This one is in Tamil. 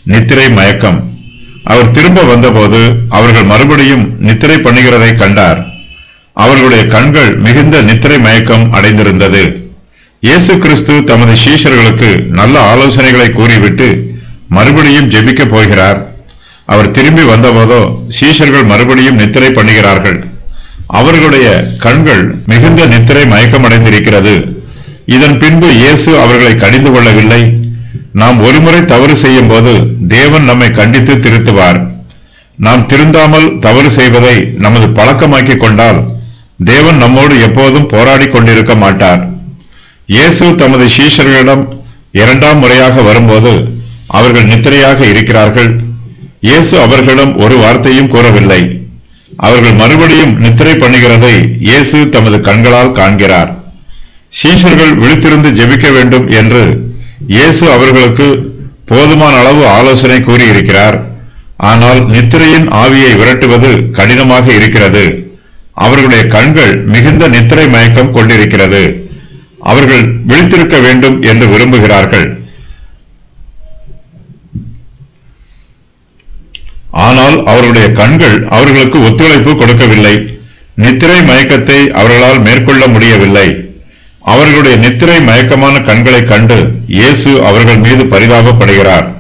நித்திரை மயக்கம் அவர் திரும்ப வந்தபோது அவர்கள் மறுபடியும் நித்திரை பண்ணுகிறதை கண்டார் அவர்களுடைய கண்கள் மிகுந்த நித்திரை மயக்கம் அடைந்திருந்தது இயேசு கிறிஸ்து தமது சீஷர்களுக்கு நல்ல ஆலோசனைகளை கூறிவிட்டு மறுபடியும் ஜெபிக்க போகிறார் அவர் திரும்பி வந்தபோதோ சீஷர்கள் மறுபடியும் நித்திரை பண்ணுகிறார்கள் அவர்களுடைய கண்கள் மிகுந்த நித்திரை மயக்கமடைந்திருக்கிறது இதன் பின்பு இயேசு அவர்களை கடிந்து கொள்ளவில்லை நாம் ஒருமுறை தவறு செய்யும் போது தேவன் நம்மை கண்டித்து திருத்துவார் நாம் திருந்தாமல் தவறு செய்வதை நமது பழக்கமாக்கிக் கொண்டால் தேவன் நம்மோடு எப்போதும் போராடிக் கொண்டிருக்க மாட்டார் இயேசு தமது சீஷர்களிடம் இரண்டாம் முறையாக வரும்போது அவர்கள் நித்திரையாக இருக்கிறார்கள் இயேசு அவர்களிடம் ஒரு வார்த்தையும் கூறவில்லை அவர்கள் மறுபடியும் நித்திரை பண்ணுகிறதை இயேசு தமது கண்களால் காண்கிறார் சீஷர்கள் விழித்திருந்து ஜெபிக்க வேண்டும் என்று இயேசு அவர்களுக்கு போதுமான அளவு ஆலோசனை கூறியிருக்கிறார் ஆனால் நித்திரையின் ஆவியை விரட்டுவது கடினமாக இருக்கிறது அவர்களுடைய கண்கள் மிகுந்த நித்திரை மயக்கம் கொண்டிருக்கிறது அவர்கள் விழித்திருக்க வேண்டும் என்று விரும்புகிறார்கள் ஆனால் அவர்களுடைய கண்கள் அவர்களுக்கு ஒத்துழைப்பு கொடுக்கவில்லை நித்திரை மயக்கத்தை அவர்களால் மேற்கொள்ள முடியவில்லை அவர்களுடைய நித்திரை மயக்கமான கண்களைக் கண்டு இயேசு அவர்கள் மீது பரிதாபப்படுகிறார்